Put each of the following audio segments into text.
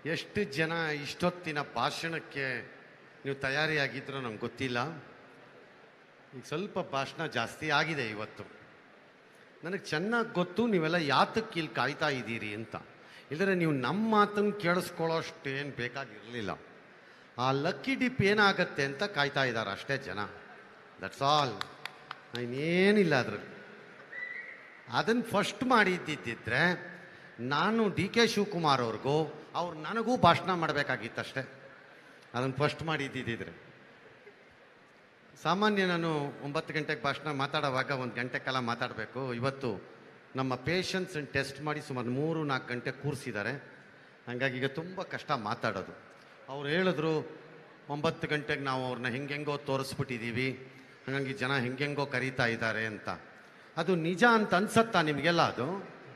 ಎಷ್ಟು ಜನ ಇಷ್ಟೊತ್ತಿನ ಭಾಷಣಕ್ಕೆ ನೀವು ತಯಾರಿಯಾಗಿದ್ರೋ ನಮ್ಗೆ ಗೊತ್ತಿಲ್ಲ ಈಗ ಸ್ವಲ್ಪ ಭಾಷಣ ಜಾಸ್ತಿ ಆಗಿದೆ ಇವತ್ತು ನನಗೆ ಚೆನ್ನಾಗಿ ಗೊತ್ತು ನೀವೆಲ್ಲ ಯಾತಕ್ಕೆ ಇಲ್ಲಿ ಕಾಯ್ತಾ ಇದ್ದೀರಿ ಅಂತ ಇಲ್ಲದ್ರೆ ನೀವು ನಮ್ಮ ಮಾತನ್ನು ಕೇಳಿಸ್ಕೊಳ್ಳೋಷ್ಟೇನು ಬೇಕಾಗಿರಲಿಲ್ಲ ಆ ಲಕ್ಕಿ ಡಿಪ್ ಏನಾಗತ್ತೆ ಅಂತ ಕಾಯ್ತಾ ಇದ್ದಾರೆ ಅಷ್ಟೇ ಜನ ದಟ್ಸ್ ಆಲ್ ಇನ್ನೇನಿಲ್ಲ ಅದ್ರಲ್ಲಿ ಅದನ್ನು ಫಸ್ಟ್ ಮಾಡಿದ್ದಿದ್ದರೆ ನಾನು ಡಿ ಕೆ ಶಿವಕುಮಾರ್ ಅವ್ರಿಗೂ ಅವ್ರು ನನಗೂ ಭಾಷಣ ಮಾಡಬೇಕಾಗಿತ್ತಷ್ಟೇ ಅದನ್ನು ಫಸ್ಟ್ ಮಾಡಿದ್ದಿದ್ದರೆ ಸಾಮಾನ್ಯ ನಾನು ಒಂಬತ್ತು ಗಂಟೆಗೆ ಭಾಷಣ ಮಾತಾಡುವಾಗ ಒಂದು ಗಂಟೆ ಕಾಲ ಮಾತಾಡಬೇಕು ಇವತ್ತು ನಮ್ಮ ಪೇಷನ್ಸನ್ನು ಟೆಸ್ಟ್ ಮಾಡಿ ಸುಮಾರು ಮೂರು ನಾಲ್ಕು ಗಂಟೆ ಕೂರಿಸಿದ್ದಾರೆ ಹಾಗಾಗಿ ಈಗ ತುಂಬ ಕಷ್ಟ ಮಾತಾಡೋದು ಅವ್ರು ಹೇಳಿದ್ರು ಒಂಬತ್ತು ಗಂಟೆಗೆ ನಾವು ಅವ್ರನ್ನ ಹೆಂಗೆಂಗೋ ತೋರಿಸ್ಬಿಟ್ಟಿದ್ದೀವಿ ಹಾಗಾಗಿ ಜನ ಹೆಂಗೆಂಗೋ ಕರೀತಾ ಇದ್ದಾರೆ ಅಂತ ಅದು ನಿಜ ಅಂತ ಅನ್ಸತ್ತಾ ನಿಮಗೆಲ್ಲ ಅದು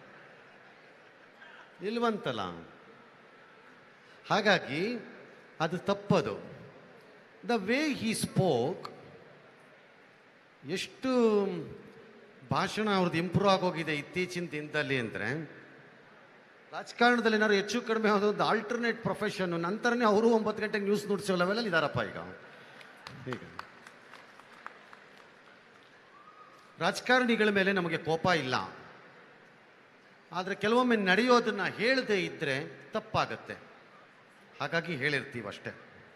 ಇಲ್ವಂತಲ್ಲ ಹಾಗಾಗಿ ಅದು ತಪ್ಪದು ದ ವೇ ಹಿ ಸ್ಪೋಕ್ ಎಷ್ಟು ಭಾಷಣ ಅವ್ರದ್ದು ಇಂಪ್ರೂವ್ ಆಗೋಗಿದೆ ಇತ್ತೀಚಿನ ದಿನದಲ್ಲಿ ಅಂದರೆ ರಾಜಕಾರಣದಲ್ಲಿ ಏನಾದ್ರು ಹೆಚ್ಚು ಕಡಿಮೆ ಒಂದು ಆಲ್ಟರ್ನೇಟ್ ಪ್ರೊಫೆಷನ್ ನಂತರನೇ ಅವರು ಒಂಬತ್ತು ಗಂಟೆಗೆ ನ್ಯೂಸ್ ನುಡಿಸೋ ಲೆವೆಲಲ್ಲಿ ಇದಾರಪ್ಪ ಈಗ ಈಗ ರಾಜಕಾರಣಿಗಳ ಮೇಲೆ ನಮಗೆ ಕೋಪ ಇಲ್ಲ ಆದರೆ ಕೆಲವೊಮ್ಮೆ ನಡೆಯೋದನ್ನ ಹೇಳದೇ ಇದ್ದರೆ ತಪ್ಪಾಗತ್ತೆ ಹಾಗಾಗಿ ಹೇಳಿರ್ತೀವಿ ಅಷ್ಟೇ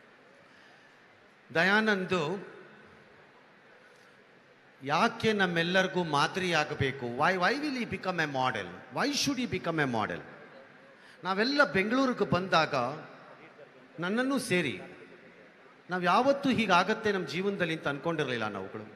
ದಯಾನಂದು ಯಾಕೆ ನಮ್ಮೆಲ್ಲರಿಗೂ ಮಾದರಿಯಾಗಬೇಕು why why will we become a model why should we become a model ನಾವೆಲ್ಲ ಬೆಂಗಳೂರಿಗೆ ಬಂದಾಗ ನನ್ನನ್ನು ಸೇರಿ ನಾವು ಯಾವತ್ತೂ ಹೀಗಾಗತ್ತೆ ನಮ್ಮ ಜೀವನದಲ್ಲಿ ಅಂತ ಅನ್ಕೊಂಡಿರಲಿಲ್ಲ ನಾವುಗಳು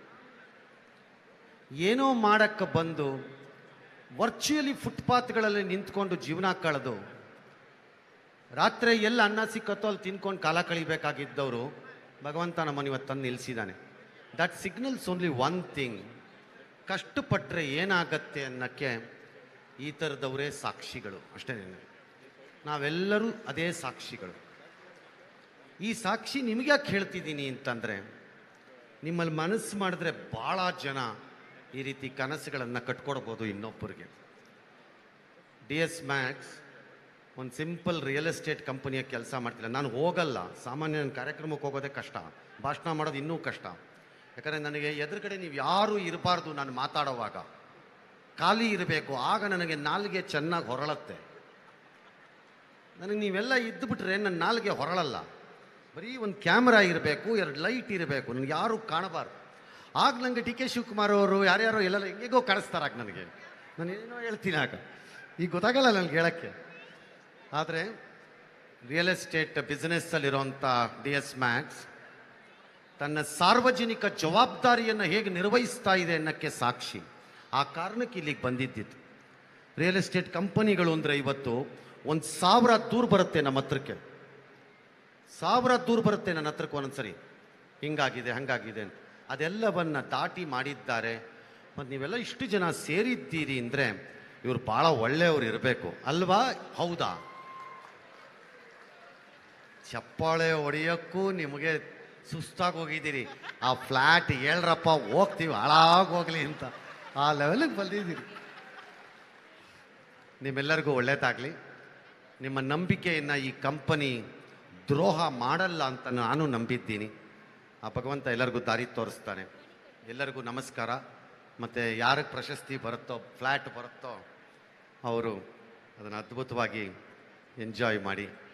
ಏನೋ ಮಾಡಕ್ಕೆ ಬಂದು ವರ್ಚುಯಲಿ ಫುಟ್ಪಾತ್ಗಳಲ್ಲಿ ನಿಂತ್ಕೊಂಡು ಜೀವನ ಕಳೆದು ರಾತ್ರಿ ಎಲ್ಲ ಅನ್ನ ಸಿಕ್ಕತ್ತೋ ಅಲ್ಲಿ ತಿನ್ಕೊಂಡು ಕಾಲ ಕಳಿಬೇಕಾಗಿದ್ದವರು ಭಗವಂತ ನಮ್ಮನ್ನು ಇವತ್ತು ತಂದು ನಿಲ್ಲಿಸಿದ್ದಾನೆ that signals only one thing ಕಷ್ಟಪಟ್ಟರೆ ಏನಾಗತ್ತೆ ಅನ್ನಕ್ಕೆ ಈ ಥರದವರೇ ಸಾಕ್ಷಿಗಳು ಅಷ್ಟೇ ನಾವೆಲ್ಲರೂ ಅದೇ ಸಾಕ್ಷಿಗಳು ಈ ಸಾಕ್ಷಿ ನಿಮಗೆ ಯಾಕೆ ಹೇಳ್ತಿದ್ದೀನಿ ಅಂತಂದರೆ ನಿಮ್ಮಲ್ಲಿ ಮನಸ್ಸು ಮಾಡಿದ್ರೆ ಭಾಳ ಜನ ಈ ರೀತಿ ಕನಸುಗಳನ್ನು ಕಟ್ಕೊಡ್ಬೋದು ಇನ್ನೊಬ್ಬರಿಗೆ ಡಿ ಎಸ್ ಮ್ಯಾಕ್ಸ್ ಒಂದು ಸಿಂಪಲ್ ರಿಯಲ್ ಎಸ್ಟೇಟ್ ಕಂಪನಿಯ ಕೆಲಸ ಮಾಡ್ತಿಲ್ಲ ನಾನು ಹೋಗಲ್ಲ ಸಾಮಾನ್ಯ ನನ್ನ ಕಾರ್ಯಕ್ರಮಕ್ಕೆ ಹೋಗೋದೇ ಕಷ್ಟ ಭಾಷಣ ಮಾಡೋದು ಇನ್ನೂ ಕಷ್ಟ ಯಾಕಂದರೆ ನನಗೆ ಎದುರುಗಡೆ ನೀವು ಯಾರೂ ಇರಬಾರ್ದು ನಾನು ಮಾತಾಡೋವಾಗ ಖಾಲಿ ಇರಬೇಕು ಆಗ ನನಗೆ ನಾಲ್ಗೆ ಚೆನ್ನಾಗಿ ಹೊರಳತ್ತೆ ನನಗೆ ನೀವೆಲ್ಲ ಇದ್ದುಬಿಟ್ರೆ ನನ್ನ ನಾಲ್ಗೆ ಹೊರಳಲ್ಲ ಬರೀ ಒಂದು ಕ್ಯಾಮ್ರಾ ಇರಬೇಕು ಎರಡು ಲೈಟ್ ಇರಬೇಕು ನನಗೆ ಯಾರು ಕಾಣಬಾರ್ದು ಆಗ ನನಗೆ ಡಿ ಕೆ ಶಿವಕುಮಾರ್ ಅವರು ಯಾರ್ಯಾರೋ ಎಲ್ಲೆಲ್ಲ ಹೆಂಗೆಗೋ ಕಾಣಿಸ್ತಾರೆ ಆಗ ನನಗೆ ನಾನು ಏನೋ ಹೇಳ್ತೀನಿ ಆಗ ಈಗ ಗೊತ್ತಾಗಲ್ಲ ನನಗೆ ಹೇಳೋಕ್ಕೆ ಆದರೆ ರಿಯಲ್ ಎಸ್ಟೇಟ್ ಬಿಸ್ನೆಸ್ಸಲ್ಲಿರೋಂಥ ಡಿ ಎಸ್ ಮ್ಯಾಕ್ಸ್ ತನ್ನ ಸಾರ್ವಜನಿಕ ಜವಾಬ್ದಾರಿಯನ್ನು ಹೇಗೆ ನಿರ್ವಹಿಸ್ತಾ ಇದೆ ಅನ್ನೋಕ್ಕೆ ಸಾಕ್ಷಿ ಆ ಕಾರಣಕ್ಕೆ ಇಲ್ಲಿಗೆ ಬಂದಿದ್ದಿತ್ತು ರಿಯಲ್ ಎಸ್ಟೇಟ್ ಕಂಪನಿಗಳು ಅಂದರೆ ಇವತ್ತು ಒಂದು ಸಾವಿರ ದೂರ ಬರುತ್ತೆ ನಮ್ಮ ಹತ್ರಕ್ಕೆ ಸಾವಿರ ದೂರ ಬರುತ್ತೆ ನನ್ನ ಹತ್ರಕ್ಕೆ ಒಂದೊಂದ್ಸರಿ ಹಿಂಗಾಗಿದೆ ಹಂಗಾಗಿದೆ ಅಂತ ಅದೆಲ್ಲವನ್ನ ದಾಟಿ ಮಾಡಿದ್ದಾರೆ ಮತ್ತು ನೀವೆಲ್ಲ ಇಷ್ಟು ಜನ ಸೇರಿದ್ದೀರಿ ಅಂದರೆ ಇವ್ರು ಭಾಳ ಒಳ್ಳೆಯವ್ರು ಇರಬೇಕು ಅಲ್ವಾ ಹೌದಾ ಚಪ್ಪಾಳೆ ಹೊಡೆಯೋಕ್ಕೂ ನಿಮಗೆ ಸುಸ್ತಾಗಿ ಹೋಗಿದ್ದೀರಿ ಆ ಫ್ಲ್ಯಾಟ್ ಹೇಳ್ರಪ್ಪ ಹೋಗ್ತೀವಿ ಹಾಳಾಗಿ ಹೋಗ್ಲಿ ಅಂತ ಆ ಲೆವೆಲಿಗೆ ಬಂದಿದ್ದೀರಿ ನಿಮ್ಮೆಲ್ಲರಿಗೂ ಒಳ್ಳೇದಾಗಲಿ ನಿಮ್ಮ ನಂಬಿಕೆಯನ್ನು ಈ ಕಂಪನಿ ದ್ರೋಹ ಮಾಡಲ್ಲ ಅಂತ ನಾನು ನಂಬಿದ್ದೀನಿ ಆ ಭಗವಂತ ಎಲ್ಲರಿಗೂ ದಾರಿ ತೋರಿಸ್ತಾನೆ ಎಲ್ಲರಿಗೂ ನಮಸ್ಕಾರ ಮತ್ತು ಯಾರಿಗೆ ಪ್ರಶಸ್ತಿ ಬರುತ್ತೋ ಫ್ಲ್ಯಾಟ್ ಬರುತ್ತೋ ಅವರು ಅದನ್ನು ಅದ್ಭುತವಾಗಿ ಎಂಜಾಯ್ ಮಾಡಿ